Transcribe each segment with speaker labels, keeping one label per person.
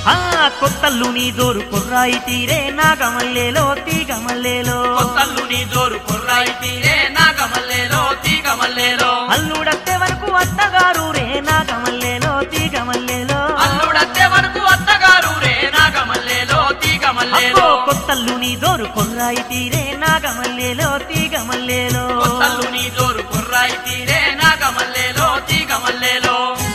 Speaker 1: ఆ కొత్తల్లు నీ జోరు కుర్రాయి తీరే నాగమల్లేలో తీగమల్లేలో
Speaker 2: కొత్తల్లు నీ జోరు కుర్రాయి తీరే నాగమల్లేలో తీగమల్లేలో
Speaker 1: అల్లుడత్తే వరకు అత్తగారు రే నాగమల్లేలో తీగమల్లేలో
Speaker 2: అల్లుడత్తే వరకు అత్తగారు రే నాగమల్లేలో తీగమల్లేలో
Speaker 1: అబ్బో కొత్తల్లు నీ జోరు కుర్రాయి తీరే నాగమల్లేలో తీగమల్లేలో
Speaker 2: కొత్తల్లు నీ జోరు కుర్రాయి తీరే నాగమల్లేలో తీగమల్లేలో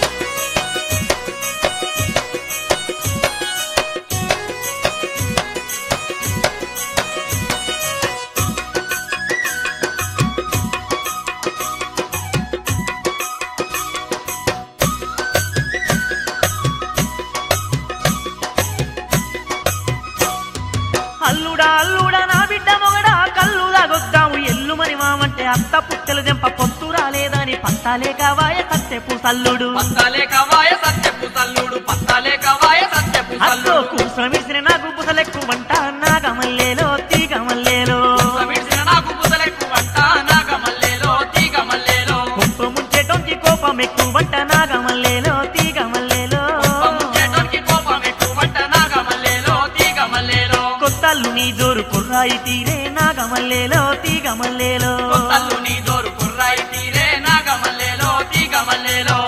Speaker 1: అల్లుడా అల్లుడా నా బిడ్డ మొగడా కళ్ళు దాగొద్దాము ఎల్లుమని మామంటే అత్త పుట్టెలు దెంప పొత్తు రాలేదని పత్తాలే కావాయ సత్యపు సల్లుడు
Speaker 2: పత్తాలే కవాయ సత్యపు తల్లుడు పత్తాలే కవాయ సత్యపు
Speaker 1: అల్లో
Speaker 2: తల్లుడు
Speaker 1: కూసమిసిన నాకు బుసలెక్కువంట నాగమల్లేలో తీగమల్లేలో
Speaker 2: సమిడిసిన నాకు బుసలెక్కువంట నాగమల్లేలో తీగమల్లేలో
Speaker 1: కుంప ముంచేటోంకి కోపం ఎక్కువంట నాగమల్లేలో తీగమల్లేలో
Speaker 2: పంచేటోనికి కోపం ఎక్కువంట నాగమల్లేలో తీగమల్లేలో
Speaker 1: కొత్తల్లు నీ జోరు కుర్రాయి తీరే నాగమల్లేలో తీగమల్లేలో
Speaker 2: కొత్తల్లు నీ జోరు కుర్రాయి తీరే నాగమల్లేలో తీగమల్లేలో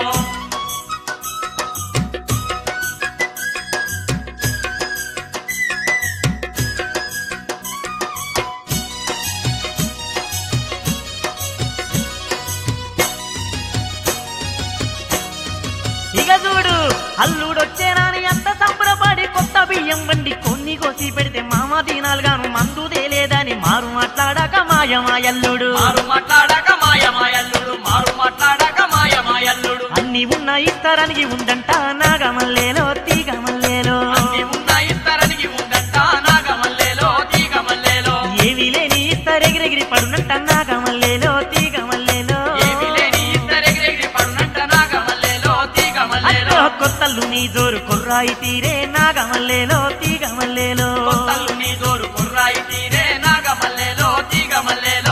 Speaker 1: ఇక చూడు అల్లుడొచ్చేనాని అంత సంబరపడి కొత్త బియ్యం వండి కొన్ని కోసి పెడితే మామ దినాలుగాను మందు తేలేదని మారు మాట్లాడాక మాయమాయల్లుడు
Speaker 2: మారు మాట్లాడక మాయమాయల్లుడు మారు మాట్లాడక మాయమాయల్లుడు
Speaker 1: అన్ని ఉన్న ఇస్తారనికి ఉందంట నాగమల్లేలో తీగమల్లేలో
Speaker 2: అన్ని ఉన్న ఇస్తరనికి ఉందంట నాగమల్లేలో తీగమల్లేలో
Speaker 1: ఏమీ లేని ఇస్తారెగిరెగిరి పడునంట నాగమల్లేలో తీగమల్లేలో
Speaker 2: ఏమి లేని ఇస్తరెగిరెగిరి పడునంట నాగమల్లేలో తీగమల్లేలో
Speaker 1: అయ్యో, కొత్తల్లు నీ జోరు కుర్రాయి తీరే నాగమల్లేలో తీగమల్లేలో
Speaker 2: కొత్తల్లు నీ జోరు కుర్రాయి తీరే నాగమల్లేలో తీగమల్లేలో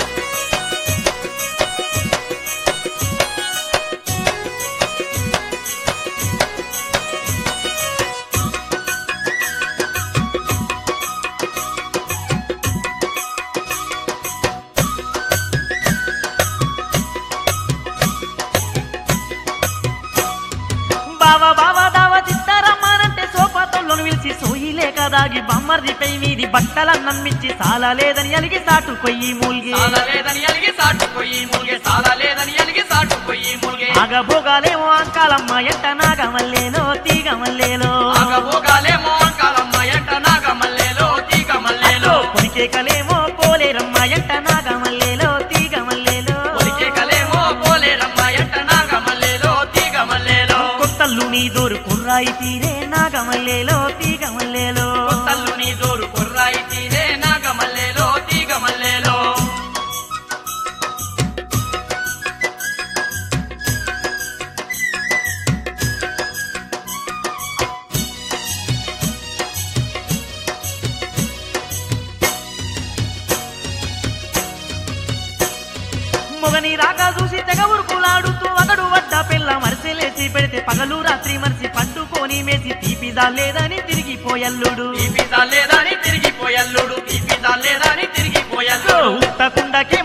Speaker 1: బావా బావా దావా తిస్తారమ్మానంటే సోపాతంలోను పిలిచి సోయి లేక దాగి బమ్మర్దిపై మీది బట్టలన్నం మిచ్చి సాలా లేదని అలిగి సాటు కొయ్యి మూల్గి
Speaker 2: సాల లేదని అలిగి సాటుపోయి ములిగే సాల లేదని అలిగి సాటుపోయి ములిగే
Speaker 1: ఆగభోగాలేమో అంకాలమ్మ ఎట్ట నాగమల్లేలో తీగమల్లేలో
Speaker 2: ఆగబోగాలేమో అంకాలమ్మ ఎంట నాగమల్లేలో తీగమల్లేలో
Speaker 1: కొనికేకలేమో పోలేరమ్మ ఎట్ట నాగమల్లేలో తీగమల్లేలో
Speaker 2: ఒలికే కలేమో పోలేరమ్మ ఎంట నాగమల్లేలో తీగమల్లేలో
Speaker 1: కొత్తల్లు నీ దోరు కుర్రాయి తీరే నాగమల్లేలో తీగమల్లేలో
Speaker 2: కొత్తల్లు నీ జోరు కుర్రాయి తీరే నాగమల్లేలో తీగమల్లేలో
Speaker 1: మొగని రాగా చూసి తెగ ఉరుకులాడుతూ అగడు వడ్డ పిల్ల మరిసెలేసి పెడితే పగలు రాత్రి మరిసి పట్టుకొని మేసి తీపిదా లేదని తిరిగిపోయల్లుడు
Speaker 2: తీపిదా లేదని తిరిగిపోయల్లుడు తీపిదా లేదని తిరిగిపోయల్లుడు
Speaker 1: ఉత్తకుండకి